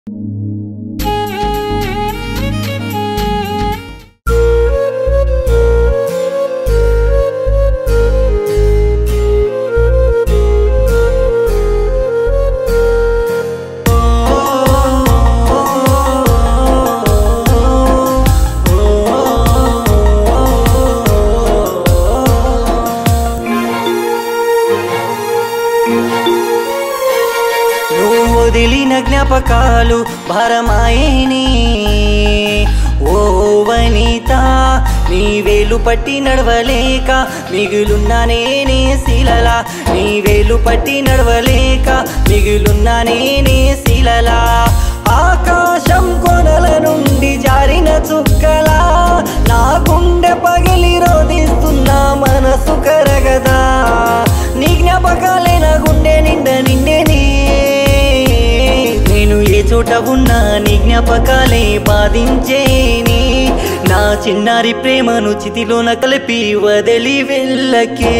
నువ్వు వదిలిన జ్ఞాపకాలు భారమాయేని ఓ వనిత నీ వేలు పట్టి నడవలేక మిగులున్న నేనే శిలలా నీ వేలు పట్టి నడవలేక మిగులున్న నేనే శిలలా ఆకాశం కొనల నుండి జారిన చుక్కలా నా గుండె పగిలి రోధిస్తున్న మనసు కరగదా నీ జ్ఞాపకాలే నా గుండె నిండా నిండేని నేను ఏ చోట ఉన్నా నీ జ్ఞాపకాలే బాధించేని నా చిన్నారి ప్రేమను చితిలోన కలిపి వదిలి వెళ్ళకే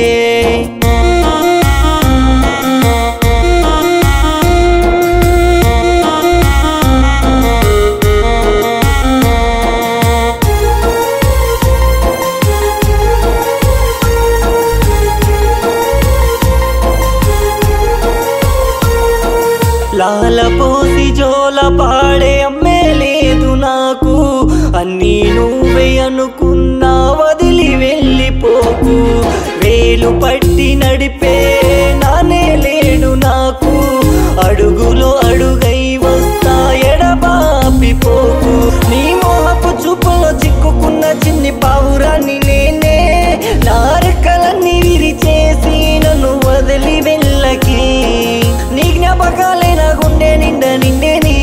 లాల పోసి జోల పాడే అమ్మే లేదు నాకు అన్నీ నువ్వే అనుకున్నా వదిలి వెళ్ళిపోకు వేలు పట్టి నడిపే నానే లేడు నాకు అడుగులో అడుగై వస్తా ఎడబాపిపోకు నీ మోహపు చూపులో చిక్కుకున్న చిన్ని పావురాన్ని నేనే నా రెక్కలన్నీ విరిచేసి నన్ను వదిలి వెళ్ళకి నీ జ్ఞాపకాలే నా గుండె నిండా నిండేని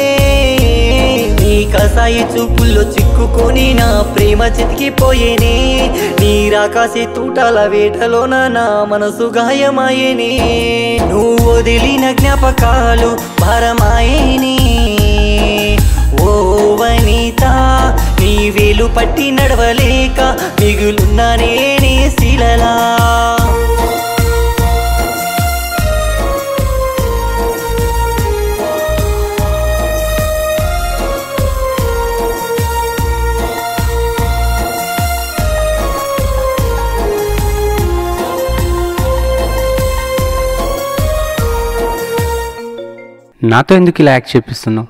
నీ కసాయి చూపుల్లో చిక్కుకొని నా ప్రేమ చితికిపోయేనే నీ రాకాసి తూటాల వేటలోన నా మనసు గాయమాయేనే నువ్వు వదిలిన జ్ఞాపకాలు భారమాయేనే ఓ వనిత నీ వేలు పట్టి నడవలేక మిగులున్న నేనే శిలలా నాతో ఎందుకు ఇలా యాక్ట్ చేపిస్తున్నావు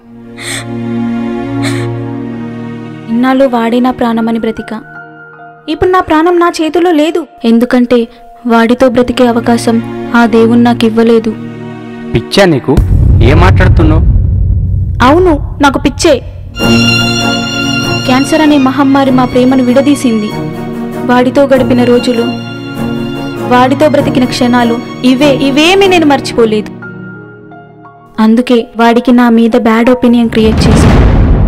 ఇన్నాళ్ళు వాడే నా ప్రాణమని బ్రతిక ఇప్పుడు నా ప్రాణం నా చేతిలో లేదు ఎందుకంటే వాడితో బ్రతికే అవకాశం ఆ దేవుడు నాకు ఇవ్వలేదు పిచ్చా నీకు ఏం మాట్లాడుతున్నావు అవును నాకు పిచ్చే క్యాన్సర్ అనే మహమ్మారి మా ప్రేమను విడదీసింది వాడితో గడిపిన రోజులు వాడితో బ్రతికిన క్షణాలు ఇవే ఇవేమీ నేను మర్చిపోలేదు అందుకే వాడికి నా మీద బ్యాడ్ ఒపీనియన్ క్రియేట్ చేశాను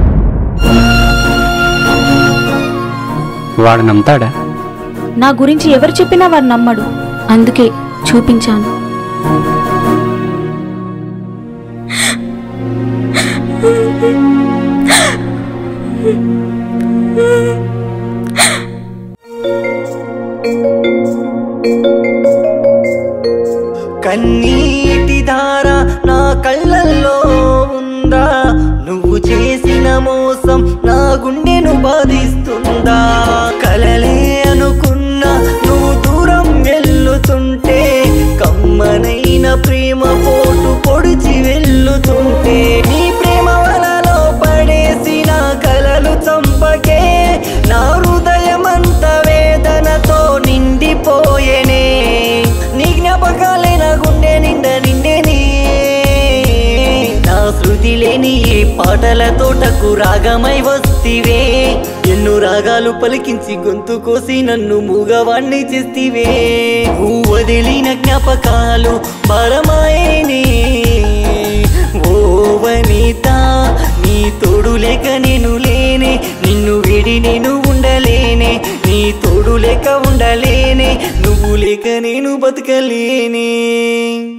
వాడు నమ్ముతాడా నా గురించి ఎవరు చెప్పినా వాడు నమ్మడు అందుకే చూపించాను కన్నీటి ధార నా కళ్ళల్లో ఉందా నువ్వు చేసిన మోసం నా గుండెను బాధిస్తుందా కలలే అనుకున్నా నువ్వు దూరం వెళ్ళుతుంటే కమ్మనైన ప్రేమ పోటు పొడిచి వెళ్ళుతుంటే నీ ప్రేమ వలలో పడేసిన కలలు చంపకే నా హృదయమంత వేదనతో నిండిపోయేనే నీ జ్ఞాపకాలే నా గుండె నిండా నిండేని నా శృతి లేని ఈ పాటల తోటకు రాగమై వస్తివే ఎన్నో రాగాలు పలికించి గొంతు కోసి నన్ను మూగవాణ్ణి చేస్తివే నువ్వు వదిలిన జ్ఞాపకాలు భారమాయేనే ఓ వనిత నీ తోడు లేక నేను లేనే నిన్ను విడి నేను ఉండలేనే నీ తోడు లేక ఉండలేనే నువ్వు లేక నేను బతకలేనే